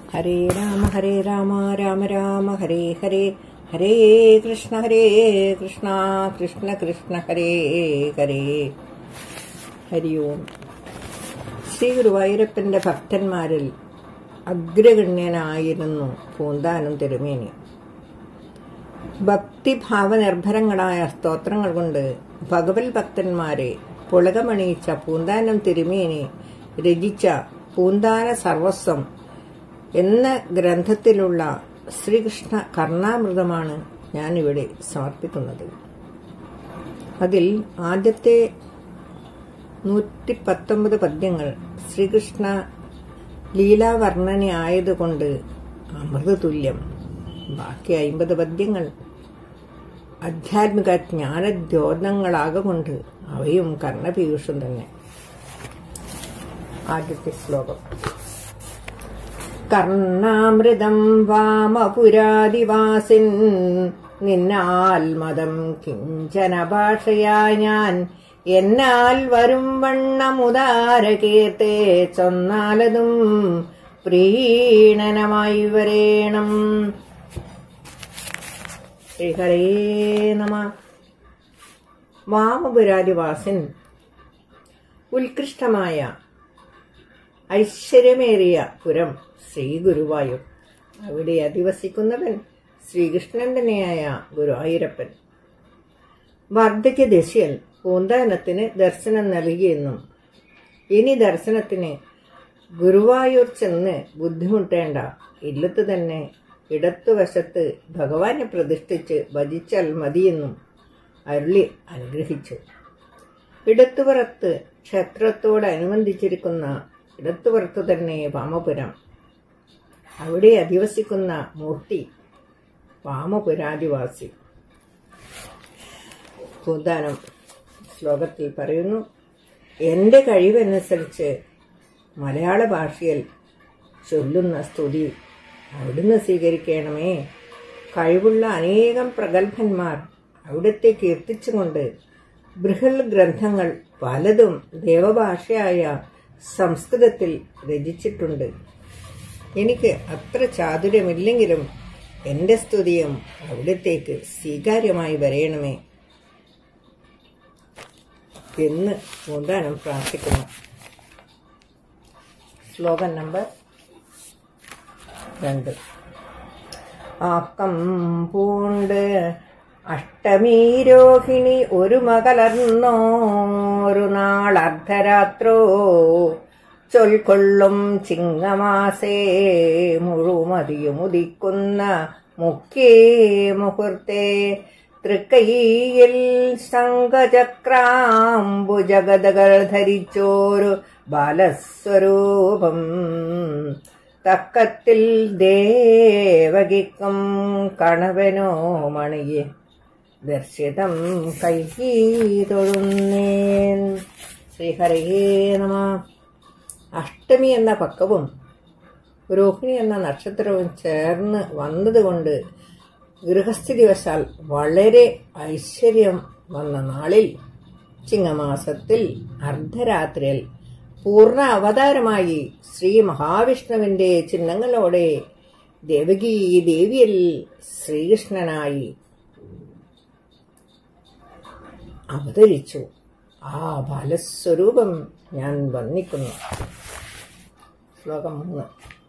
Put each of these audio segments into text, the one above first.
ഹരേ രാമ ഹരേ രാമ രാമ രാമ ഹരേ ഹരേ ഹരേ കൃഷ്ണ ഹരേ കൃഷ്ണ കൃഷ്ണ കൃഷ്ണ ഹരേ ഹരേ ഹരി ഓം ശ്രീ ഗുരുവായൂരപ്പന്റെ ഭക്തന്മാരിൽ അഗ്രഗണ്യനായിരുന്നു പൂന്താനം തിരുമേനി ഭക്തിഭാവനിർഭരങ്ങളായ സ്തോത്രങ്ങൾ കൊണ്ട് ഭഗവത് ഭക്തന്മാരെ പുളകമണിയിച്ച പൂന്താനം തിരുമേനി രചിച്ച പൂന്താന സർവസ്വം എന്ന ഗ്രന്ഥത്തിലുള്ള ശ്രീകൃഷ്ണ കർണാമൃതമാണ് ഞാനിവിടെ സമർപ്പിക്കുന്നത് അതിൽ ആദ്യത്തെ നൂറ്റി പത്തൊമ്പത് പദ്യങ്ങൾ ശ്രീകൃഷ്ണ ലീലാവർണ്ണന ആയതുകൊണ്ട് അമൃതതുല്യം ബാക്കി അയിമ്പത് പദ്യങ്ങൾ ആധ്യാത്മിക ജ്ഞാനദ്യോതങ്ങളാകൊണ്ട് അവയും കർണപീയൂഷം തന്നെ ആദ്യത്തെ ശ്ലോകം കർണാമൃതം വാമപുരാദിവാസിൻ നിന്നാൽ മതം കിഞ്ചന ഭാഷയായി ഞാൻ എന്നാൽ വരും വണ്ണമുദാരകീർത്തെ ചൊന്നാലതും പ്രീണനമായി വരേണം ശ്രീഹരേ നമ വാമപുരാദിവാസൻ ഉത്കൃഷ്ടമായ ഐശ്വര്യമേറിയ പുരം ശ്രീ ഗുരുവായൂർ അവിടെ അധിവസിക്കുന്നവൻ ശ്രീകൃഷ്ണൻ തന്നെയായ ഗുരുവായൂരപ്പൻ വാർദ്ധക്യ ദശയിൽ പൂന്താനത്തിന് ദർശനം നൽകിയെന്നും ഇനി ദർശനത്തിന് ഗുരുവായൂർ ചെന്ന് ബുദ്ധിമുട്ടേണ്ട ഇല്ലത്ത് തന്നെ ഇടത്തുവശത്ത് ഭഗവാനെ പ്രതിഷ്ഠിച്ച് ഭജിച്ചാൽ മതിയെന്നും അരുളി അനുഗ്രഹിച്ചു ഇടത്തുപുറത്ത് ക്ഷേത്രത്തോടനുബന്ധിച്ചിരിക്കുന്ന ഇടത്തുപുറത്ത് തന്നെ വാമപുരം അവിടെ അധിവസിക്കുന്ന മൂർത്തി വാമപുരാദിവാസി പൂന്താനം ശ്ലോകത്തിൽ പറയുന്നു എന്റെ കഴിവനുസരിച്ച് മലയാള ഭാഷയിൽ ചൊല്ലുന്ന സ്തുതി അവിടുന്ന് സ്വീകരിക്കണമേ കഴിവുള്ള അനേകം പ്രഗത്ഭന്മാർ അവിടുത്തെ കീർത്തിച്ചുകൊണ്ട് ബൃഹൽ ഗ്രന്ഥങ്ങൾ പലതും ദേവഭാഷയായ സംസ്കൃതത്തിൽ രചിച്ചിട്ടുണ്ട് എനിക്ക് അത്ര ചാതുര്യമില്ലെങ്കിലും എന്റെ സ്തുതിയും അവിടത്തേക്ക് സ്വീകാര്യമായി വരയണമേ എന്ന് പൂന്താനം പ്രാർത്ഥിക്കുന്നു ശ്ലോകം നമ്പർ രണ്ട് ആക്കം പൂണ്ട് അഷ്ടമീരോഹിണി ഒരു മകലർന്നോരു നാൾ അർദ്ധരാത്രോ ചൊൽക്കൊള്ളും ചിങ്ങമാസേ മുഴുമതിയുമുദിക്കുന്ന മുഖ്യേ മുഹൂർത്തേ തൃക്കൈയിൽ ശംഖചക്രാംബുജഗതകൾ ധരിച്ചോരു ബാലസ്വരൂപം തക്കത്തിൽ ദേവകിക്കും കണവനോ മണിയെ ദർശിതം കൈകീ തൊഴുന്നേൻ ശ്രീഹരേ നമ അഷ്ടമി എന്ന പക്കവും രോഹിണി എന്ന നക്ഷത്രവും ചേർന്ന് വന്നതുകൊണ്ട് ഗൃഹസ്ഥിതിവശാൽ വളരെ ഐശ്വര്യം വന്ന നാളിൽ ചിങ്ങമാസത്തിൽ അർദ്ധരാത്രിയിൽ പൂർണ്ണ അവതാരമായി ശ്രീ മഹാവിഷ്ണുവിന്റെ ചിഹ്നങ്ങളോടെ ദേവകി ദേവിയിൽ ശ്രീകൃഷ്ണനായി അവതരിച്ചു ആ ബാലസ്വരൂപം ഞാൻ വന്നിക്കുന്നു ശ്ലോകം മൂന്ന്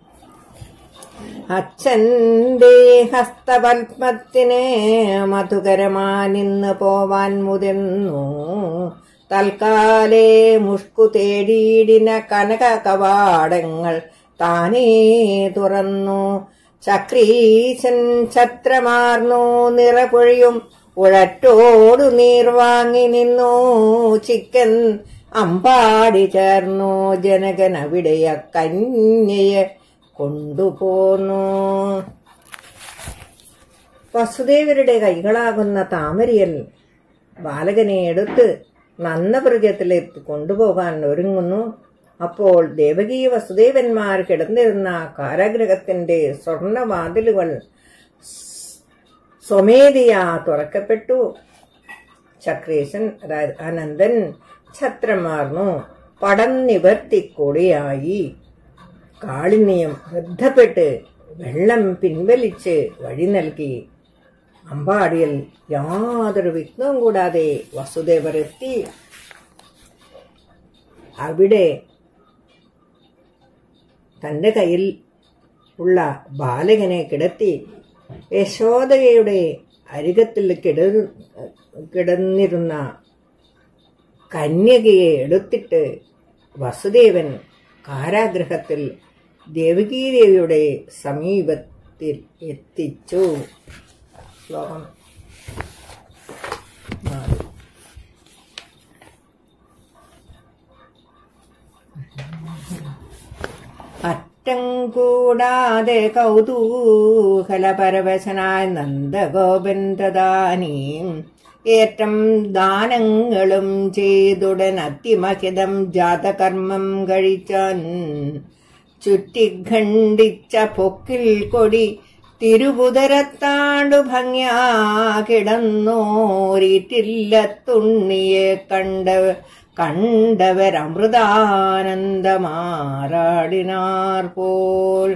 അച്ഛന്റെ ഹസ്തപത്മത്തിന് മധുകരമാനിന്ന് പോവാൻ മുതിർന്നു തൽക്കാലേ മുഷ്കു തേടിയിടിന കനക കവാടങ്ങൾ താനേ തുറന്നു ചക്രീശൻ ഛത്രമാർന്നു നിറപൊഴിയും ഉഴറ്റോടു നീർ വാങ്ങി നിന്നു ചിക്കൻ അമ്പാടി ചേർന്നു ജനകൻ അവിടെയ കന്യയെ കൊണ്ടുപോന്നു വസുദേവരുടെ കൈകളാകുന്ന താമരിയൽ ബാലകനെ എടുത്ത് നന്നപ്രജത്തിലേക്ക് കൊണ്ടുപോകാൻ ഒരുങ്ങുന്നു അപ്പോൾ ദേവകീ വസുദേവന്മാർ കിടന്നിരുന്ന കാരാഗ്രഹത്തിന്റെ സ്വർണവാതിലുകൾ സ്വമേധിയാ തുറക്കപ്പെട്ടു ചക്രേശൻ അതായത് അനന്തൻ ഛത്രമാർന്നു പടം നിവർത്തിക്കൊടിയായി കാളിനെയും ബന്ധപ്പെട്ട് വെള്ളം പിൻവലിച്ച് വഴി നൽകി അമ്പാടിയിൽ യാതൊരു വിഘ്നവും കൂടാതെ വസുദേവർ എത്തി അവിടെ തന്റെ കയ്യിൽ ഉള്ള ബാലകനെ കിടത്തി യശോദയുടെ അരികത്തിൽ കിട കിടന്നിരുന്ന കന്യകയെ എടുത്തിട്ട് വസുദേവൻ കാരാഗ്രഹത്തിൽ ദേവകീദേവിയുടെ സമീപത്തിൽ എത്തിച്ചു ശ്ലോകം നാല് അറ്റം കൂടാതെ കൗതൂഹലപരവശനായ നന്ദഗോപൻ തദാനീം ഏറ്റം ദാനങ്ങളും ചെയ്തുടൻ അതിമഹിതം ജാതകർമ്മം കഴിച്ചാൻ ചുറ്റിഖണ്ഡിച്ച പൊക്കിൽ കൊടി തിരുപുതരത്താണ്ടു ഭംഗ്യാ കിടന്നോരിറ്റില്ലത്തുണ്ണിയെ കണ്ട കണ്ടവരമൃതാനന്ദമാറാടിനാർ പോൽ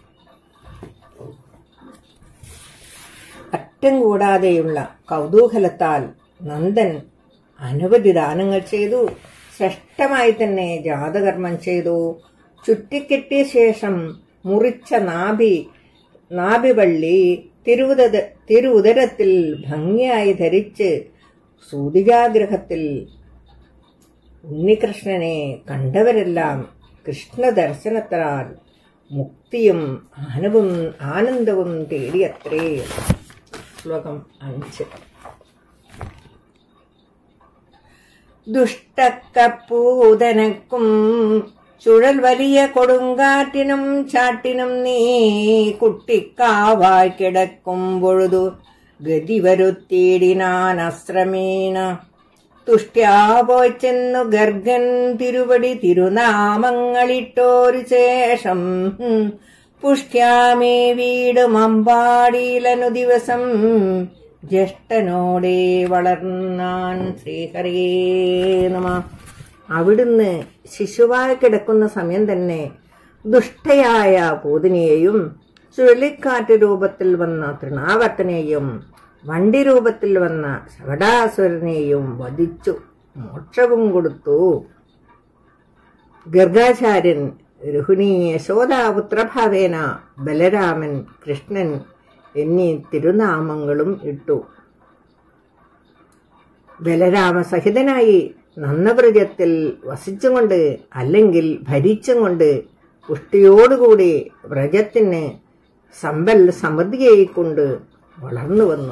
അറ്റം കൂടാതെയുള്ള കൗതൂഹലത്താൽ നന്ദൻ അനവധി ദാനങ്ങൾ ചെയ്തു ശ്രേഷ്ഠമായി തന്നെ ജാതകർമ്മം ചെയ്തു ചുറ്റിക്കെട്ടിയ ശേഷം മുറിച്ച നാഭി നാഭിവള്ളി തിരുവുദ തിരുവുദരത്തിൽ ഭംഗിയായി ധരിച്ച് സൂതികാഗ്രഹത്തിൽ ഉണ്ണികൃഷ്ണനെ കണ്ടവരെല്ലാം കൃഷ്ണദർശനത്താൽ മുക്തിയും ആനവും ആനന്ദവും തേടിയത്രേ ശ്ലോകം അഞ്ച് ദുഷ്ടക്കപ്പൂതനക്കും ചുഴൽ വലിയ കൊടുങ്കാറ്റിനും ചാട്ടിനും നീ കുട്ടിക്കാവായി കിടക്കും പൊഴുതു ഗതി വരുത്തിയിടിനാൻ അശ്രമീന തുഷ്ട്യാ പോയി ചെന്നു ഗർഗൻ തിരുവടി തിരുനാമങ്ങളിട്ടോരു ശേഷം പുഷ്ട്യാമേ വീടും അമ്പാടിയിലനു ദിവസം ജ്യേഷ്ഠനോടെ വളർന്നാൻ ശ്രീഹരേ നമ അവിടുന്ന് ശിശുവായി കിടക്കുന്ന സമയം തന്നെ ദുഷ്ടയായ പൂതിനിയെയും ചുഴലിക്കാറ്റ് രൂപത്തിൽ വന്ന തൃണാവർത്തനെയും വണ്ടി രൂപത്തിൽ വന്ന ശവടാസുരനെയും വധിച്ചു മോക്ഷവും കൊടുത്തു ഗർഗാചാര്യൻ രുഹിണി യശോദാപുത്രഭാവേന ബലരാമൻ കൃഷ്ണൻ എന്നീ തിരുനാമങ്ങളും ഇട്ടു ബലരാമസഹിതനായി നന്നവ്രജത്തിൽ വസിച്ചുകൊണ്ട് അല്ലെങ്കിൽ ഭരിച്ചും കൊണ്ട് പുഷ്ടിയോടുകൂടി വ്രജത്തിന് സമ്പൽ സമൃദ്ധിയെക്കൊണ്ട് വളർന്നു വന്നു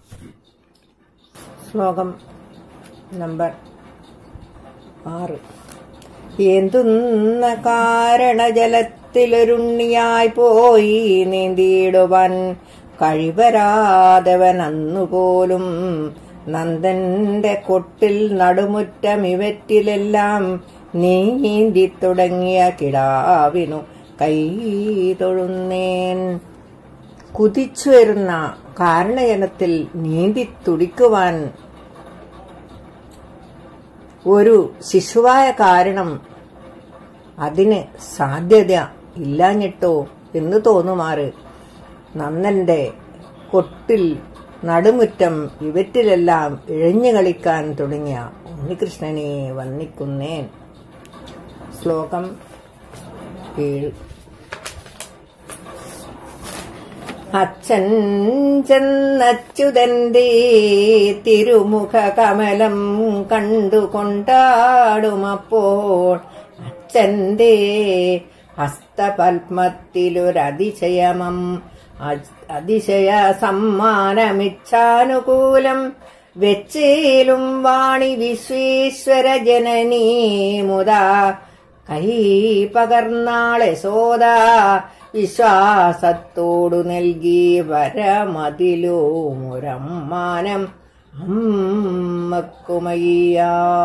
ശ്ലോകം നമ്പർ ആറ് എന്തുന്ന കാരണജലത്തിലൊരുണ്ണിയായി പോയി നീന്തിയിടുവാൻ കഴിവരാതവൻ അന്നുപോലും നന്ദന്റെ കൊട്ടിൽ നടുമുറ്റം ഇവറ്റിലെല്ലാം നീന്തി തുടങ്ങിയ കിടാവിനു കൈ തൊഴുന്നേൻ കുതിച്ചു വരുന്ന കാരണജനത്തിൽ നീന്തി തുടിക്കുവാൻ ഒരു ശിശുവായ കാരണം അതിന് സാധ്യത ഇല്ലാഞ്ഞിട്ടോ എന്ന് തോന്നുമാറ് നന്നന്റെ കൊട്ടിൽ നടുമുറ്റം ഇവറ്റിലെല്ലാം ഇഴഞ്ഞു കളിക്കാൻ തുടങ്ങിയ ഉണ്ണികൃഷ്ണനെ വന്ദിക്കുന്നേൻ ശ്ലോകം ഏഴ് അച്ഛൻ ചെന്നച്യുതന്റെ തിരുമുഖ കമലം കണ്ടുകൊണ്ടാടുമപ്പോൾ അച്ഛന്റെ ഹസ്തപത്മത്തിലൊരതിശയമം അതിശയ സമ്മാനമിച്ഛാനുകൂലം വെച്ചേലും വാണി വിശ്വേശ്വര ജനനീ മുതാ കൈ പകർന്നാളെ സോദ വിശ്വാസത്തോടു നൽകി വരമതിലോ മുരമ്മാനം അമ്മക്കുമയ്യ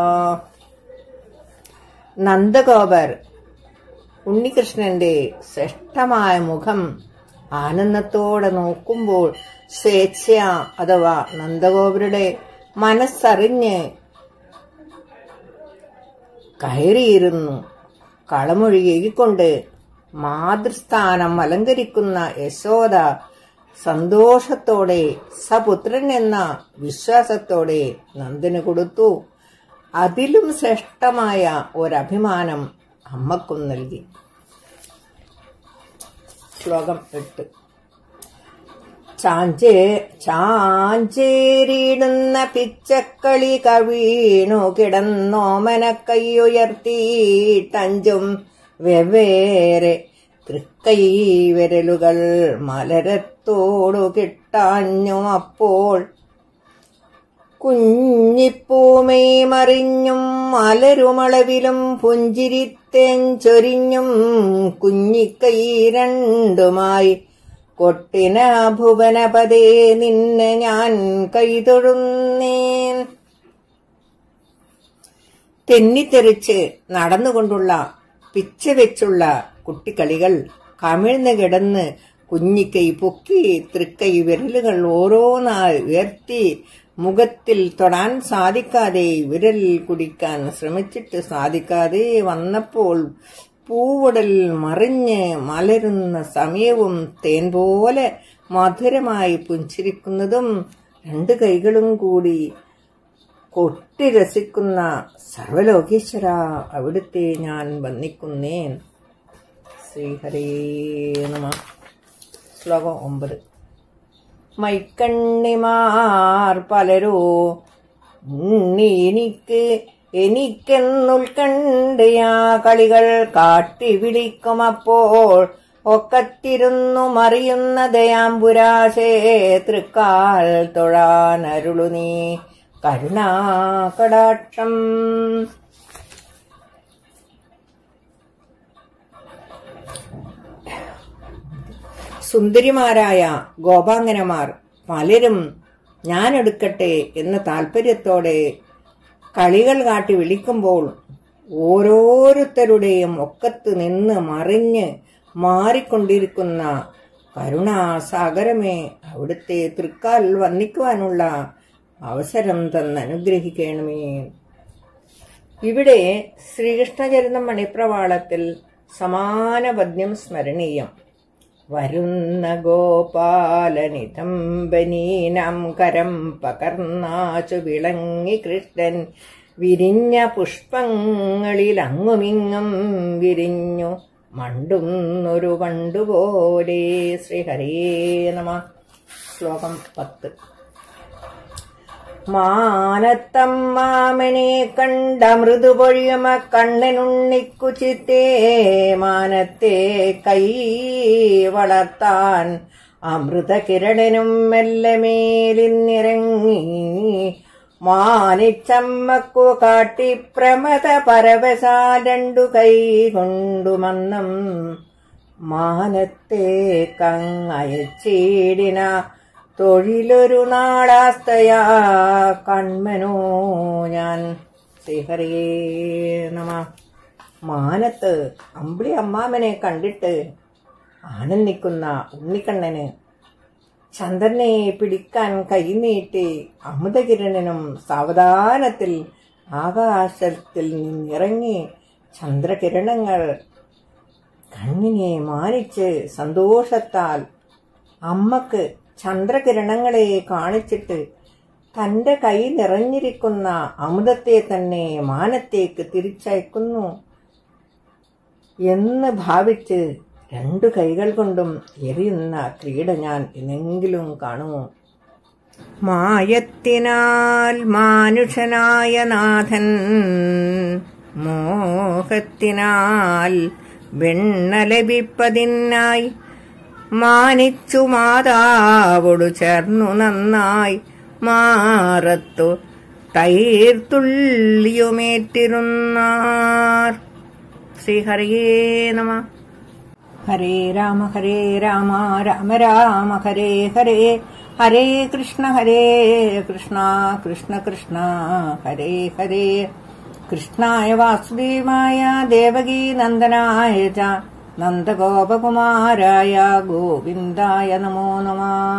നന്ദഗോപർ ഉണ്ണികൃഷ്ണന്റെ ശ്രേഷ്ഠമായ മുഖം ആനന്ദത്തോടെ നോക്കുമ്പോൾ സ്വേച്ഛ അഥവാ നന്ദഗോപരുടെ മനസ്സറിഞ്ഞ് കയറിയിരുന്നു കളമൊഴികൊണ്ട് മാതൃസ്ഥാനം അലങ്കരിക്കുന്ന യശോദ സന്തോഷത്തോടെ സപുത്രൻ എന്ന വിശ്വാസത്തോടെ നന്ദന് കൊടുത്തു അതിലും ശ്രേഷ്ഠമായ ഒരഭിമാനം അമ്മക്കും നൽകി ശ്ലോകം എട്ട് ചാഞ്ചേ ചാഞ്ചേരിടുന്ന പിച്ചക്കളി കവീണു കിടന്നോമന കൈയുയർത്തിയിട്ടഞ്ചും വെവ്വേറെ തൃക്കൈ വിരലുകൾ മലരത്തോടു കിട്ടാഞ്ഞു അപ്പോൾ കുഞ്ഞിപ്പൂമേ മറിഞ്ഞും മലരുമളവിലും പുഞ്ചിരിത്തേൻ ചൊരിഞ്ഞും കുഞ്ഞിക്കൈ രണ്ടുമായി കൊട്ടിന ഭുവനപതേ നിന്നെ ഞാൻ കൈതൊഴുന്നേൻ തെന്നിത്തെറിച്ച് നടന്നുകൊണ്ടുള്ള പിച്ച വെച്ചുള്ള കുട്ടിക്കളികൾ കമിഴ്ന്ന് കിടന്ന് കുഞ്ഞിക്കൈ പൊക്കി തൃക്കൈ വിരലുകൾ ഓരോന്നായി ഉയർത്തി മുഖത്തിൽ തൊടാൻ സാധിക്കാതെ വിരൽ കുടിക്കാൻ ശ്രമിച്ചിട്ട് സാധിക്കാതെ വന്നപ്പോൾ പൂവുടൽ മറിഞ്ഞ് മലരുന്ന സമയവും തേൻ പോലെ മധുരമായി പുഞ്ചിരിക്കുന്നതും രണ്ട് കൈകളും കൂടി കൊട്ടി രസിക്കുന്ന സർവലോകേശ്വര അവിടുത്തെ ഞാൻ വന്ദിക്കുന്നേൻ ശ്രീഹരേ നമ ശ്ലോകം ഒമ്പത് മൈക്കണ്ണിമാർ പലരോ ഉണ്ണി എനിക്ക് എനിക്കെന്നുൾക്കണ്ട് ആ കളികൾ കാട്ടി വിളിക്കും അപ്പോൾ ഒക്കത്തിരുന്നു മറിയുന്ന ദയാംബുരാശേ തൃക്കാൽ തൊഴാനരുളു നീ കരുണാകടാക്ഷം സുന്ദരിമാരായ ഗോപാംഗനമാർ പലരും ഞാനെടുക്കട്ടെ എന്ന താല്പര്യത്തോടെ കളികൾ കാട്ടി വിളിക്കുമ്പോൾ ഓരോരുത്തരുടെയും ഒക്കത്ത് നിന്ന് മറിഞ്ഞ് മാറിക്കൊണ്ടിരിക്കുന്ന കരുണാസാഗരമേ അവിടുത്തെ തൃക്കാൽ വന്നിക്കുവാനുള്ള അവസരം തന്നനുഗ്രഹിക്കണമേ ഇവിടെ ശ്രീകൃഷ്ണചരിതം മണിപ്രവാളത്തിൽ സമാന പദ്യം സ്മരണീയം വരുന്ന ഗോപാലനിതംബനീനം കരം പകർന്നാച്ചു വിളങ്ങി കൃഷ്ണൻ വിരിഞ്ഞ പുഷ്പങ്ങളിൽ അങ്ങുമിങ്ങും വിരിഞ്ഞു മണ്ടുന്നൊരു വണ്ടുപോലെ ശ്രീഹരേ നമ ശ്ലോകം പത്ത് മാനത്തമ്മാമനെ കണ്ട മൃദുപൊഴിയമ കണ്ണനുണ്ണിക്കു ചിത്തേ മാനത്തെ കൈ വളർത്താൻ അമൃതകിരണനും മെല്ലെ മേലിന്നിറങ്ങി മാനിച്ചമ്മക്കു കാട്ടി പ്രമദ പരവശാ രണ്ടു കൈ കൊണ്ടു മന്നം മാനത്തെ കങ്ങയച്ചീടിന തൊഴിലൊരു നാടാസ്തയാ കൺമനോ ഞാൻ ശ്രീഹരേ നമ മാനത്ത് അമ്പിളി അമ്മാമനെ കണ്ടിട്ട് ആനന്ദിക്കുന്ന ഉണ്ണിക്കണ്ണന് ചന്ദ്രനെ പിടിക്കാൻ കൈനീട്ടി അമൃതകിരണനും സാവധാനത്തിൽ ആകാശത്തിൽ നിന്നിറങ്ങി ചന്ദ്രകിരണങ്ങൾ കണ്ണിനെ മാനിച്ച് സന്തോഷത്താൽ അമ്മക്ക് ചന്ദ്രകിരണങ്ങളെ കാണിച്ചിട്ട് തന്റെ കൈ നിറഞ്ഞിരിക്കുന്ന അമൃതത്തെ തന്നെ മാനത്തേക്ക് തിരിച്ചയക്കുന്നു എന്ന് ഭാവിച്ച് രണ്ടു കൈകൾ കൊണ്ടും എറിയുന്ന ക്രീഡ ഞാൻ എന്നെങ്കിലും കാണുമോ മായത്തിനാൽ മാനുഷനായ നാഥൻ മോഹത്തിനാൽ വെണ്ണ ലഭിപ്പതിനായി മാനിച്ചു മാതാവോടു ചേർന്നു നന്നായി മാറത്തു തൈർത്തുള്ളിയുമേറ്റിരുന്നാർ ശ്രീഹരിയേ നമ ഹരേ രാമ ഹരേ രാമ രാമ രാമ ഹരേ ഹരേ ഹരേ കൃഷ്ണ ഹരേ കൃഷ്ണ കൃഷ്ണ കൃഷ്ണ ഹരേ ഹരേ കൃഷ്ണായ വാസുദേവായ ദേവകീ നന്ദനായ ച നന്ദഗോപകുമാരായ ഗോവിന്ദായ നമോ നമ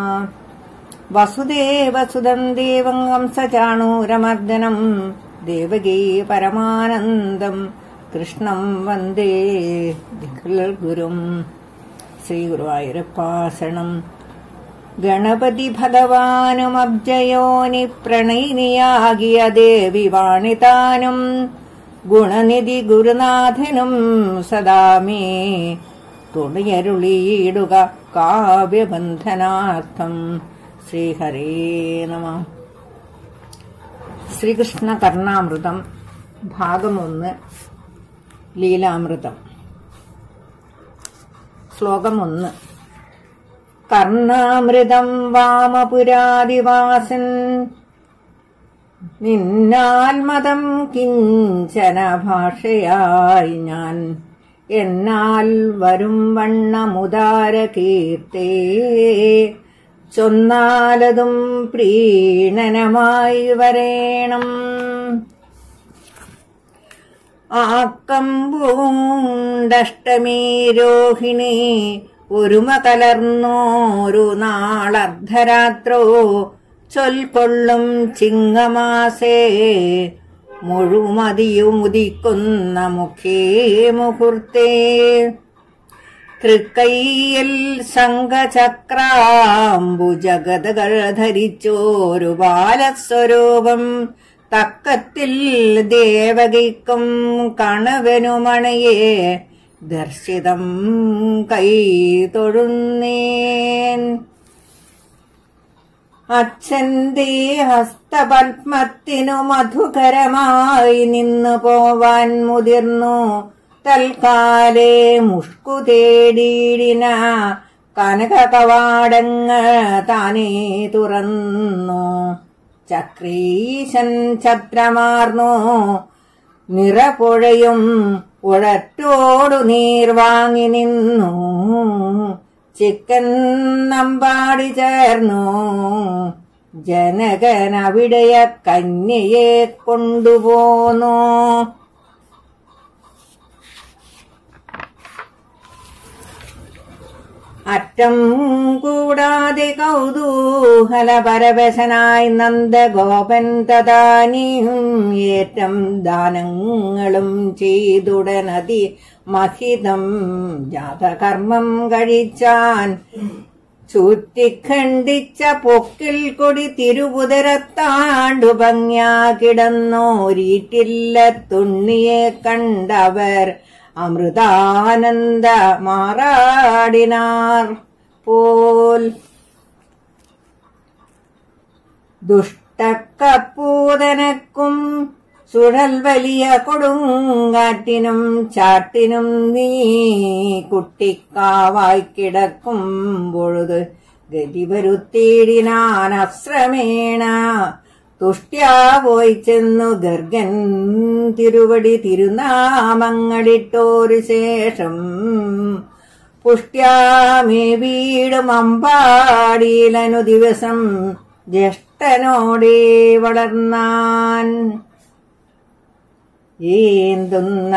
വസുദേവസുതം ദേവം കംസചാണൂരമർദ്ദനം ദേവകീ പരമാനന്ദം കൃഷ്ണം വന്ദേ ഗുരും ശ്രീ ഗുരുവായൂരപ്പാസണം ഗണപതി ഭഗവാനും അബ്ജയോനി പ്രണയിനിയാകിയ ദേവി വാണിതാനും ഗുണനിധി ഗുരുനാഥനും സദാമേ തുണയരുളിയിടുക കാവ്യബന്ധനാർത്ഥം ശ്രീഹരേ നമ ശ്രീകൃഷ്ണ കർണാമൃതം ഭാഗം ഒന്ന് ലീലാമൃതം ശ്ലോകം ഒന്ന് കർണാമൃതം വാമപുരാദിവാസൻ നിന്നാൽമതം കിഞ്ചന ഭാഷയായി ഞാൻ എന്നാൽ വരും വണ്ണമുദാര കീർത്തേ ചൊന്നാലതും പ്രീണനമായി വരേണം ആക്കമ്പൂണ്ടഷ്ടമീ രോഹിണി ഒരുമ കലർന്നോരു നാളർദ്ധരാത്രോ ചൊൽക്കൊള്ളും ചിങ്ങമാസേ മുഴുമതിയുമുദിക്കുന്ന മുഖേ മുഹൂർത്തേ തൃക്കൈയിൽ ശംഖചക്രാംബുജഗതകൾ ധരിച്ചോരു ബാലസ്വരൂപം തക്കത്തിൽ ദേവകിക്കും കണവനുമണയെ ദർശിതം കൈ തൊഴുന്നേൻ അച്ഛന്റെ ഹസ്തപത്മത്തിനു മധുകരമായി നിന്നു പോവാൻ മുതിർന്നു തൽക്കാലേ മുഷ്കു തേടിയിടിന കനക കവാടങ്ങൾ താനേ തുറന്നു ചക്രീശൻ ഛത്രമാർന്നു നിറപുഴയും ഉഴറ്റോടു നീർ വാങ്ങി നിന്നു ചിക്കൻ നമ്പാടി ചേർന്നു ജനകൻ അവിടെയ കന്യയെ കൊണ്ടുപോന്നു അറ്റം കൂടാതെ കൗതൂഹല പരവശനായി നന്ദഗോപൻ തദാനിയും ഏറ്റം ദാനങ്ങളും ചെയ്തുടനതി മഹിതം ജാതകർമ്മം കഴിച്ചാൻ ചുറ്റിഖണ്ഡിച്ച പൊക്കിൽ കൊടി തിരുവുതരത്താണ്ടു ഭംഗ്യാ കിടന്നോരീറ്റില്ല തുണ്ണിയെ കണ്ടവർ അമൃതാനന്ദ മാറാടിനാർ പോൽ ദുഷ്ടക്കപ്പൂതനക്കും സുഴൽ വലിയ കൊടുങ്കാറ്റിനും ചാട്ടിനും നീ കുട്ടിക്കാവായി കിടക്കും പൊഴുത് ഗതി വരുത്തിയിടിനാൻ അശ്രമേണ തുഷ്ട്യാ പോയി ചെന്നു ഗർഗൻ തിരുവടി തിരുനാമങ്ങളിട്ടോരു ശേഷം പുഷ്ട്യാമേ വീടും അമ്പാടിയിലനു ദിവസം ജ്യേഷ്ഠനോടെ വളർന്നാൻ ഏന്തുന്ന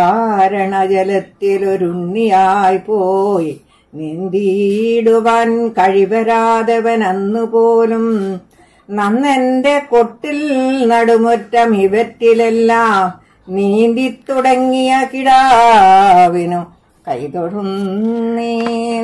കാരണജലത്തിലൊരുണ്ണിയായി പോയി നീന്തിയിടുവാൻ കഴിവരാതവൻ അന്നുപോലും നന്നെന്റെ കൊട്ടിൽ നടുമുറ്റം ഇവറ്റിലെല്ലാം നീന്തിത്തുടങ്ങിയ കിടാവിനു കൈതൊഴുന്നേൻ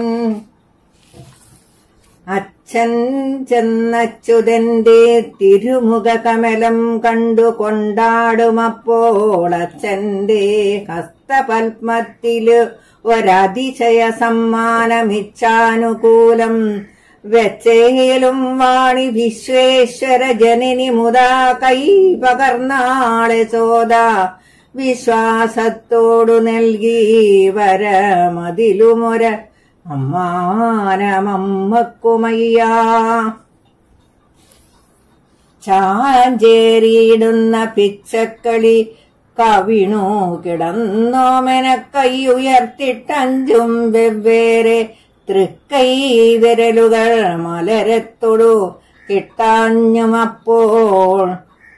അച്ഛൻ ചെന്നച്യുതന്റെ തിരുമുഖ കമലം കണ്ടു കൊണ്ടാടുമപ്പോൾ അച്ഛന്റെ ഹസ്തപത്മത്തില് ഒരതിശയ സമ്മാനമിച്ഛാനുകൂലം വെച്ചേലും വാണി വിശ്വേശ്വര ജനനി മുതാ കൈ പകർന്നാളെ സോദ വിശ്വാസത്തോടു നൽകി വരമതിലുമൊര അമ്മാനമമ്മക്കുമയ്യ ചാഞ്ചേരിയിടുന്ന പിച്ചക്കളി കവിണു കിടന്നോമന കൈയുയർത്തിട്ടഞ്ചും വെവ്വേറെ തൃക്കൈ വിരലുകൾ മലരത്തൊടു കിട്ടാഞ്ഞുമപ്പോൾ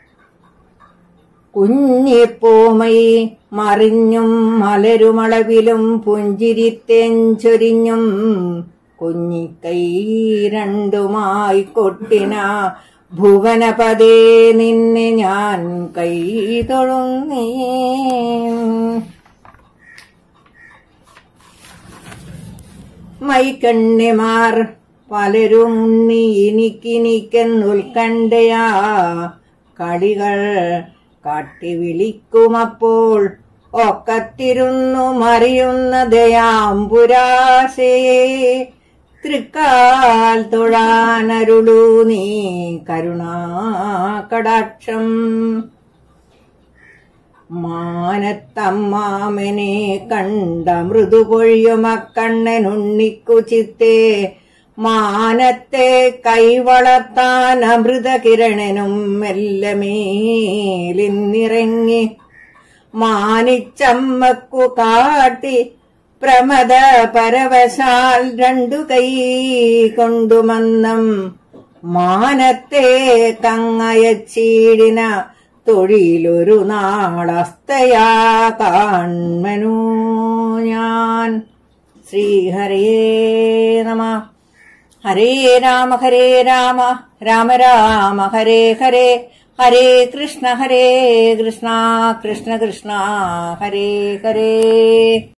കുഞ്ഞിപ്പൂമൈ മറിഞ്ഞും മലരുമളവിലും പുഞ്ചിരിത്തേഞ്ചൊരിഞ്ഞും കുഞ്ഞിക്കൈ രണ്ടുമായി കൊട്ടിന ഭുവനപദേ നിന്നെ ഞാൻ കൈ തൊഴുന്നേ മൈക്കണ്ണിമാർ പലരും ഉണ്ണി എനിക്കിനിക്കെന്നുൽക്കണ്ടയാ കളികൾ കാട്ടി വിളിക്കുമപ്പോൾ ഒക്കത്തിരുന്നു മറിയുന്ന ദയാംബുരാശേ തൃക്കാൽ തൊഴാനരുളൂ നീ കരുണാകടാക്ഷം മാനത്തമ്മാമനെ കണ്ട മൃദുപൊഴിയുമക്കണ്ണനുണ്ണിക്കു ചിത്തേ മാനത്തെ കൈവളർത്താൻ അമൃതകിരണനും മെല്ലമേലിന്നിറങ്ങി മാനിച്ചമ്മക്കു കാട്ടി പ്രമദ പരവശാൽ രണ്ടു കൈ കൊണ്ടുമന്നം മാനത്തെ കങ്ങയച്ചീടിന തൊഴിലൊരു നാളസ്തയാ കാൺമനു ഞാൻ ശ്രീഹരേ നമ ഹരേ രാമ ഹരേ രാമ രാമ രാമ ഹരേ ഹരേ ഹരേ കൃഷ്ണ ഹരേ കൃഷ്ണ കൃഷ്ണ കൃഷ്ണ ഹരേ ഹരേ